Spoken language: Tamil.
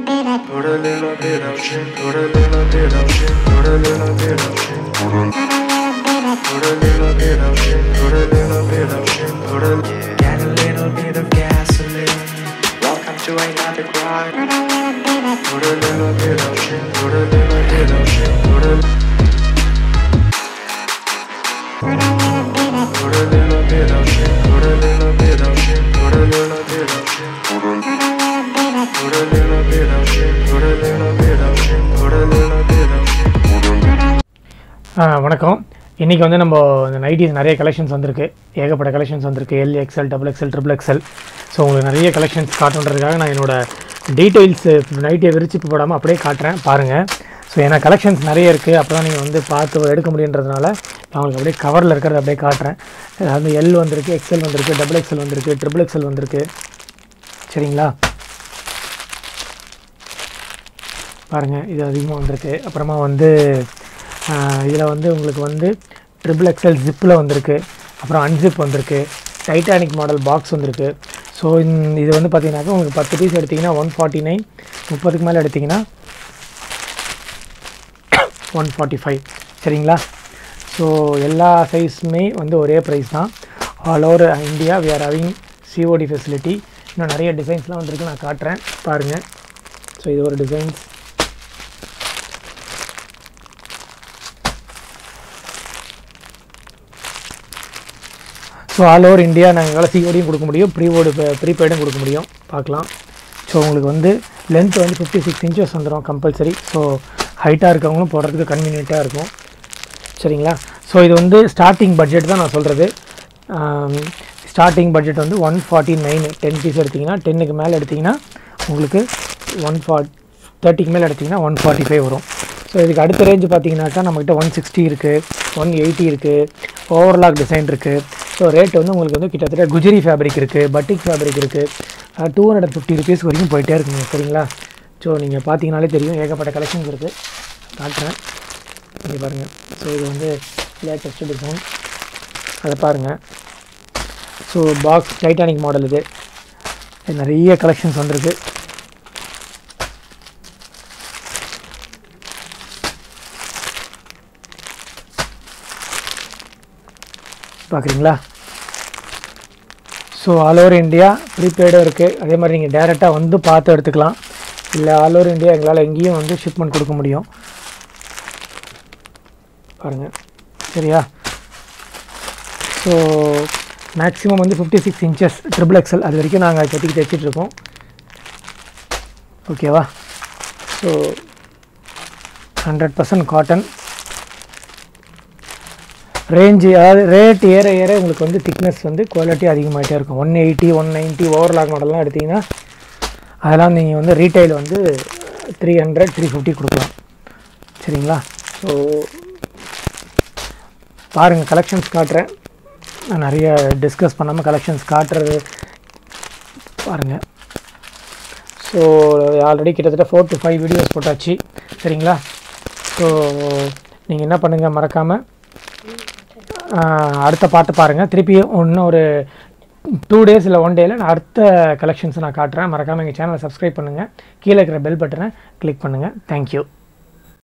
Put a little bit of shit, put a little bit of shit, put a little bit of shit. Put a little bit of shit, put a little bit of shit, put a Get a little bit of gasoline. Welcome to another grind. Put a little bit of shit, put a little bit of shit, put a Put a little bit of shit, put a little bit of shit, put a little bit of shit, put a Put a little bit of shit, put a little bit of shit, put a little bit of shit, put a ஆ, வணக்கம் இன்றைக்கி வந்து நம்ம இந்த நைட்டிஸ் நிறைய கலெக்ஷன்ஸ் வந்திருக்கு ஏகப்பட்ட கலெக்ஷன்ஸ் வந்திருக்கு L XL double XL triple XL so உங்களுக்கு நிறைய கலெக்ஷன்ஸ் காட்டுன்றதுக்காக நான் என்னோட டீட்டெயில்ஸ் நைட்டியை விரிச்சு போடாமல் அப்படியே காட்டுறேன் பாருங்கள் ஸோ ஏன்னா கலெக்ஷன்ஸ் நிறைய இருக்குது அப்போ தான் நீங்கள் வந்து பார்த்து எடுக்க முடியுன்றதுனால நான் உங்களுக்கு அப்படியே கவரில் இருக்கிறத அப்படியே காட்டுறேன் அதாவது எல் வந்திருக்கு எக்ஸ்எல் வந்திருக்கு டபுள் எக்ஸ்எல் வந்திருக்கு ட்ரிபிள் எக்ஸ்எல் வந்திருக்கு சரிங்களா பாருங்கள் இது அதிகமாக வந்திருக்கு அப்புறமா வந்து இதில் வந்து உங்களுக்கு வந்து ட்ரிபிள் எக்ஸ்எல் ஜிப்பில் வந்திருக்கு அப்புறம் அன்ஜிப் வந்திருக்கு டைட்டானிக் மாடல் பாக்ஸ் வந்திருக்கு ஸோ இது வந்து பார்த்தீங்கன்னாக்கா உங்களுக்கு பத்து பீஸ் எடுத்திங்கன்னா ஒன் ஃபார்ட்டி நைன் முப்பதுக்கு மேலே எடுத்திங்கன்னா ஒன் ஃபார்ட்டி ஃபைவ் சரிங்களா ஸோ எல்லா சைஸுமே வந்து ஒரே ப்ரைஸ் தான் all over India we are having COD facility இன்னும் நிறைய டிசைன்ஸ்லாம் வந்திருக்கு நான் காட்டுறேன் பாருங்கள் ஸோ இது ஒரு designs so all over India நாங்கள் எங்களால் சிஓடியும் கொடுக்க முடியும் ப்ரீபோர்டு ப்ரீபெய்டும் கொடுக்க முடியும் பார்க்கலாம் ஸோ உங்களுக்கு வந்து லென்த் வந்து ஃபிஃப்டி சிக்ஸ் இன்ச்சஸ் வந்துடும் கம்பல்சரி ஸோ ஹைட்டாக இருக்கவங்களும் போடுறதுக்கு கன்வீனியண்ட்டாக இருக்கும் சரிங்களா ஸோ இது வந்து ஸ்டார்டிங் பட்ஜெட் தான் நான் சொல்கிறது ஸ்டார்டிங் பட்ஜெட் வந்து one forty nine ten piece எடுத்திங்கன்னா டென்னுக்கு மேலே எடுத்திங்கன்னா உங்களுக்கு ஒன் ஃபார்ட் தேர்ட்டிக்கு மேலே எடுத்திங்கன்னா ஒன் ஃபார்ட்டி ஃபைவ் வரும் ஸோ இதுக்கு அடுத்த ரேஞ்சு பார்த்தீங்கன்னாக்கா நம்மகிட்ட ஒன் சிக்ஸ்டி இருக்குது ஒன் எயிட்டி இருக்குது ஓவர்லாக் டிசைன் இருக்குது ஸோ ரேட் வந்து உங்களுக்கு வந்து கிட்டத்தட்ட குஜரி ஃபேப்ரிக் இருக்குது பட்டிக் ஃபேப்ரிக் இருக்குது டூ ஹண்ட்ரட் ஃபிஃப்டி ருபீஸ் வரைக்கும் போயிட்டே இருக்குங்க சரிங்களா ஸோ நீங்கள் பார்த்தீங்கனாலே தெரியும் ஏகப்பட்ட கலெக்ஷன்ஸ் இருக்குது காட்டுறேன் இங்கே பாருங்கள் ஸோ இது வந்து லேட்டஸ்ட் டிசைன் அதை பாருங்கள் ஸோ பாக்ஸ் டைட்டானிக் மாடல் இது இது நிறைய கலெக்ஷன்ஸ் வந்திருக்கு பார்க்குறீங்களா ஸோ ஆல் ஓவர் இந்தியா ப்ரீபெய்டும் இருக்குது அதே மாதிரி நீங்கள் டேரெக்டாக வந்து பார்த்து எடுத்துக்கலாம் இல்லை ஆல் ஓவர் இந்தியா எங்களால் எங்கேயும் வந்து ஷிப்மெண்ட் கொடுக்க முடியும் பாருங்கள் சரியா ஸோ மேக்ஸிமம் வந்து fifty six inches triple XL அது வரைக்கும் நாங்கள் இப்போதைக்கு தைச்சிட்ருக்கோம் ஓகேவா so hundred percent cotton range அதாவது ரேட் ஏற ஏற உங்களுக்கு வந்து திக்னஸ் வந்து குவாலிட்டி அதிகமாகிட்டே இருக்கும் one eighty one ninety overlock மாடல்லாம் எடுத்திங்கன்னா அதெல்லாம் நீங்கள் வந்து ரீட்டைல் வந்து த்ரீ ஹண்ட்ரட் த்ரீ ஃபிஃப்டி கொடுக்கலாம் சரிங்களா ஸோ பாருங்கள் கலெக்ஷன்ஸ் காட்டுறேன் நான் நிறைய டிஸ்கஸ் பண்ணாமல் கலெக்ஷன்ஸ் காட்டுறது பாருங்கள் ஸோ ஆல்ரெடி கிட்டத்தட்ட ஃபோர் டு ஃபைவ் வீடியோஸ் போட்டாச்சு சரிங்களா ஸோ நீங்கள் என்ன பண்ணுங்கள் மறக்காமல் அடுத்த பாட்டு பாருங்கள் திருப்பி இன்னும் ஒரு டூ டேஸ் இல்லை ஒன் டேயில் நான் அடுத்த கலெக்ஷன்ஸ் நான் காட்டுறேன் மறக்காமல் எங்கள் சேனலை சப்ஸ்கிரைப் பண்ணுங்கள் கீழே இருக்கிற பெல் பட்டனை கிளிக் பண்ணுங்கள் தேங்க்யூ